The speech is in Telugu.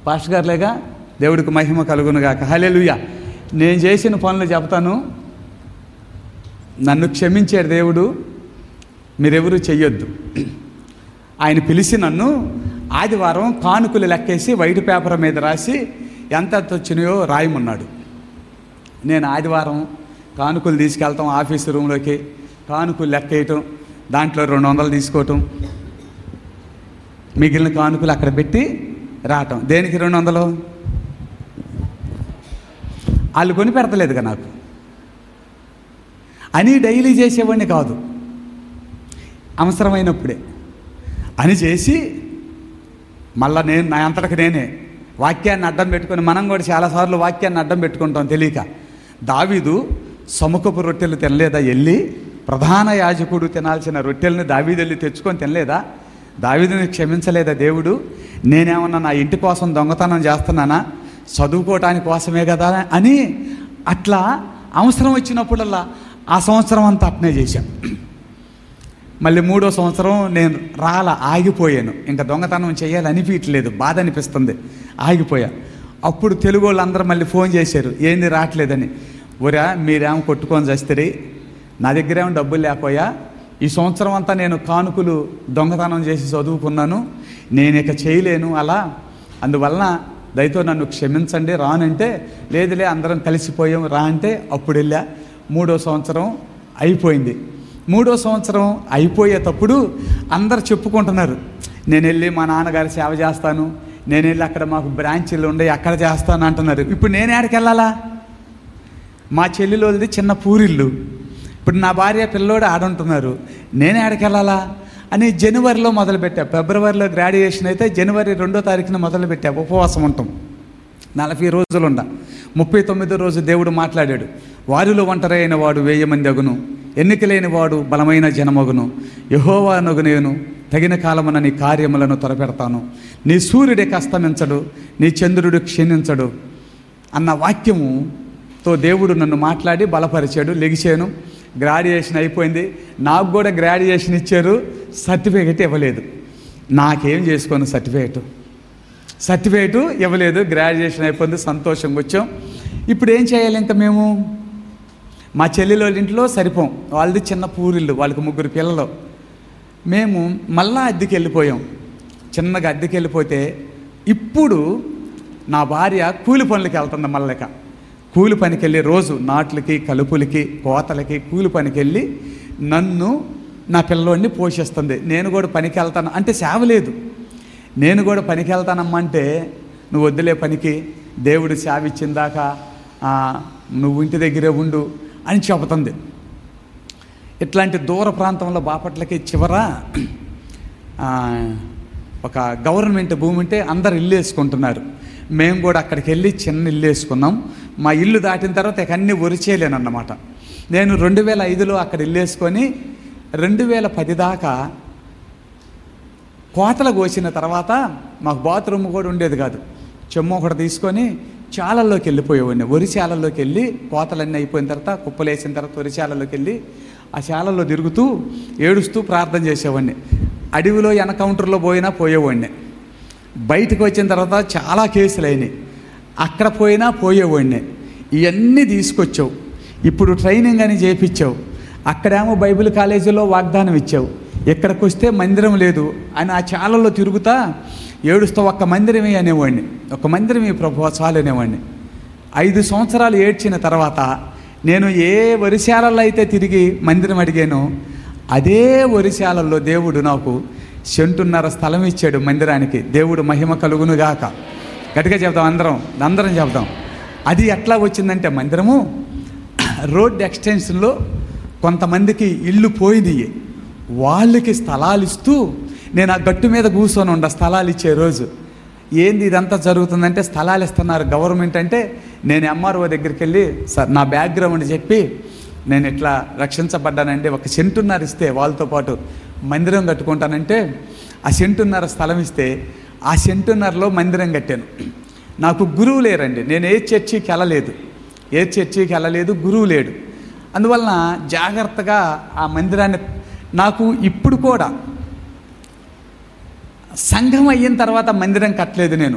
పాస్టర్ గారులేగా దేవుడికి మహిమ కలుగునుగాక హల్లెలూయా నేను చేసిన పనులు చెప్తాను నన్ను క్షమించాడు దేవుడు మీరెవరూ చెయ్యొద్దు ఆయన పిలిచి నన్ను ఆదివారం కానుకలు లెక్కేసి వైట్ పేపర్ మీద రాసి ఎంత ఎంత వచ్చినాయో రాయమన్నాడు నేను ఆదివారం కానుకలు తీసుకెళ్తాం ఆఫీస్ రూమ్లోకి కానుకలు లెక్కేయటం దాంట్లో రెండు వందలు తీసుకోవటం మిగిలిన కానుకలు అక్కడ పెట్టి రావటం దేనికి రెండు వందలు వాళ్ళు కొని పెడతలేదుగా నాకు అని డైలీ చేసేవాడిని కాదు అవసరమైనప్పుడే అని చేసి మళ్ళా నేను నా అంతటికి నేనే వాక్యాన్ని అడ్డం పెట్టుకొని మనం కూడా చాలాసార్లు వాక్యాన్ని అడ్డం పెట్టుకుంటాం తెలియక దావీదు సముఖపు రొట్టెలు తినలేదా వెళ్ళి ప్రధాన యాజకుడు తినాల్సిన రొట్టెల్ని దావీదు వెళ్ళి తెచ్చుకొని తినలేదా దావీదుని క్షమించలేదా దేవుడు నేనేమన్నా నా ఇంటి కోసం దొంగతనం చేస్తున్నానా చదువుకోవటానికి కోసమే కదా అని అట్లా అవసరం వచ్చినప్పుడల్లా ఆ సంవత్సరం అంతా అట్నే చేశాను మళ్ళీ మూడో సంవత్సరం నేను రాల ఆగిపోయాను ఇంకా దొంగతనం చేయాలి అనిపించలేదు బాధ అనిపిస్తుంది ఆగిపోయా అప్పుడు తెలుగు వాళ్ళందరూ మళ్ళీ ఫోన్ చేశారు ఏంది రావట్లేదని ఒరా మీరేమో కొట్టుకొని చేస్తారు నా దగ్గర ఏమో డబ్బులు లేకపోయా ఈ సంవత్సరం అంతా నేను కానుకలు దొంగతనం చేసి చదువుకున్నాను నేను ఇక చేయలేను అలా అందువలన దయతో నన్ను క్షమించండి రానంటే లేదులే అందరం కలిసిపోయాం రా అంటే అప్పుడు వెళ్ళా మూడో సంవత్సరం అయిపోయింది మూడో సంవత్సరం అయిపోయేటప్పుడు అందరు చెప్పుకుంటున్నారు నేను వెళ్ళి మా నాన్నగారి సేవ చేస్తాను నేను వెళ్ళి అక్కడ మాకు బ్రాంచీలు ఉండే అక్కడ చేస్తాను అంటున్నారు ఇప్పుడు నేను ఎక్కడికి వెళ్ళాలా మా చెల్లెలోది చిన్న పూరిల్లు ఇప్పుడు నా భార్య పిల్లోడు ఆడుంటున్నారు నేను ఎక్కడికి వెళ్ళాలా అని జనవరిలో మొదలుపెట్టా ఫిబ్రవరిలో గ్రాడ్యుయేషన్ అయితే జనవరి రెండో తారీఖున మొదలుపెట్టా ఉపవాసం ఉంటాం నలభై రోజులు ఉండ ముప్పై తొమ్మిదో రోజు దేవుడు మాట్లాడాడు వారిలో ఒంటరైన వాడు వేయి మంది అగును ఎన్నికలేని వాడు బలమైన జనమగును యహోవానగు నేను తగిన కాలమున నీ కార్యములను త్వరపెడతాను నీ సూర్యుడి అస్తమించడు నీ చంద్రుడు క్షీణించడు అన్న వాక్యముతో దేవుడు నన్ను మాట్లాడి బలపరిచాడు లెగిచాను గ్రాడ్యుయేషన్ అయిపోయింది నాకు కూడా గ్రాడ్యుయేషన్ ఇచ్చారు సర్టిఫికేట్ ఇవ్వలేదు నాకేం చేసుకోను సర్టిఫికేట్ సర్టిఫికేటు ఇవ్వలేదు గ్రాడ్యుయేషన్ అయిపోయింది సంతోషంగా వచ్చాం ఇప్పుడు ఏం చేయాలి ఇంకా మేము మా చెల్లెల వాళ్ళ ఇంట్లో సరిపోం వాళ్ళది చిన్న పూరిల్లు వాళ్ళకి ముగ్గురు పిల్లలు మేము మళ్ళా అద్దెకి వెళ్ళిపోయాం చిన్నగా అద్దెకి వెళ్ళిపోతే ఇప్పుడు నా భార్య కూలి పనులకి వెళ్తుంది మళ్ళక కూలి పనికి వెళ్ళి రోజు నాట్లకి కలుపులకి కోతలకి కూలి పనికి వెళ్ళి నన్ను నా పిల్లోడిని పోషిస్తుంది నేను కూడా పనికి వెళ్తాను అంటే సేవ లేదు నేను కూడా పనికి వెళ్తానమ్మా అంటే నువ్వు వద్దులే పనికి దేవుడు సేవ ఇచ్చిందాక ఆ, నువ్వు ఇంటి దగ్గరే ఉండు అని చెబుతుంది ఇట్లాంటి దూర ప్రాంతంలో బాపట్లకి చివర ఆ, ఒక గవర్నమెంట్ భూమి ఉంటే అందరు ఇల్లు వేసుకుంటున్నారు మేము కూడా అక్కడికి వెళ్ళి చిన్న ఇల్లు వేసుకున్నాం మా ఇల్లు దాటిన తర్వాత ఇక అన్నీ ఒరిచేయలేనన్నమాట నేను రెండు వేల ఐదులో అక్కడ ఇల్లు వేసుకొని రెండు వేల పది దాకా కోతలు కోసిన తర్వాత మాకు బాత్రూమ్ కూడా ఉండేది కాదు చెమ్ము ఒకటి తీసుకొని చాలల్లోకి వెళ్ళిపోయేవాడిని వరి చాలల్లోకి వెళ్ళి కోతలన్నీ అయిపోయిన తర్వాత కుప్పలు వేసిన తర్వాత వరి చాలల్లోకి వెళ్ళి ఆ చాలల్లో తిరుగుతూ ఏడుస్తూ ప్రార్థన చేసేవాడిని అడవిలో ఎన్కౌంటర్లో పోయినా పోయేవాడిని బయటకు వచ్చిన తర్వాత చాలా కేసులు అయినాయి అక్కడ పోయినా పోయేవాడిని ఇవన్నీ తీసుకొచ్చావు ఇప్పుడు ట్రైనింగ్ అని చేపించావు అక్కడేమో బైబిల్ కాలేజీలో వాగ్దానం ఇచ్చావు ఇక్కడికి వస్తే మందిరం లేదు అని ఆ చాలలో తిరుగుతా ఏడుస్తూ ఒక్క మందిరమే అనేవాడిని ఒక మందిరమే ప్రభు చాలు అనేవాడిని ఐదు సంవత్సరాలు ఏడ్చిన తర్వాత నేను ఏ వరిశాలలో అయితే తిరిగి మందిరం అడిగానో అదే వరిశాలల్లో దేవుడు నాకు సెంటున్నర స్థలం ఇచ్చాడు మందిరానికి దేవుడు మహిమ కలుగునుగాక గట్టిగా చెప్దాం అందరం అందరం చెప్దాం అది ఎట్లా వచ్చిందంటే మందిరము రోడ్ ఎక్స్టెన్షన్లో కొంతమందికి ఇల్లు పోయినాయి వాళ్ళకి స్థలాలు ఇస్తూ నేను ఆ గట్టు మీద కూర్చొని ఉండ స్థలాలు ఇచ్చే రోజు ఏంది ఇదంతా జరుగుతుందంటే స్థలాలు ఇస్తున్నారు గవర్నమెంట్ అంటే నేను ఎంఆర్ఓ దగ్గరికి వెళ్ళి సార్ నా బ్యాక్గ్రౌండ్ చెప్పి నేను ఇట్లా రక్షించబడ్డానంటే ఒక సెంటున్నర ఇస్తే వాళ్ళతో పాటు మందిరం కట్టుకుంటానంటే ఆ సెంటున్నర స్థలం ఇస్తే ఆ సెంటున్నరలో మందిరం కట్టాను నాకు గురువు లేరండి నేను ఏ చర్చికి వెళ్ళలేదు ఏ చర్చికి వెళ్ళలేదు గురువు లేడు అందువలన జాగ్రత్తగా ఆ మందిరాన్ని నాకు ఇప్పుడు కూడా సంఘం అయిన తర్వాత మందిరం కట్టలేదు నేను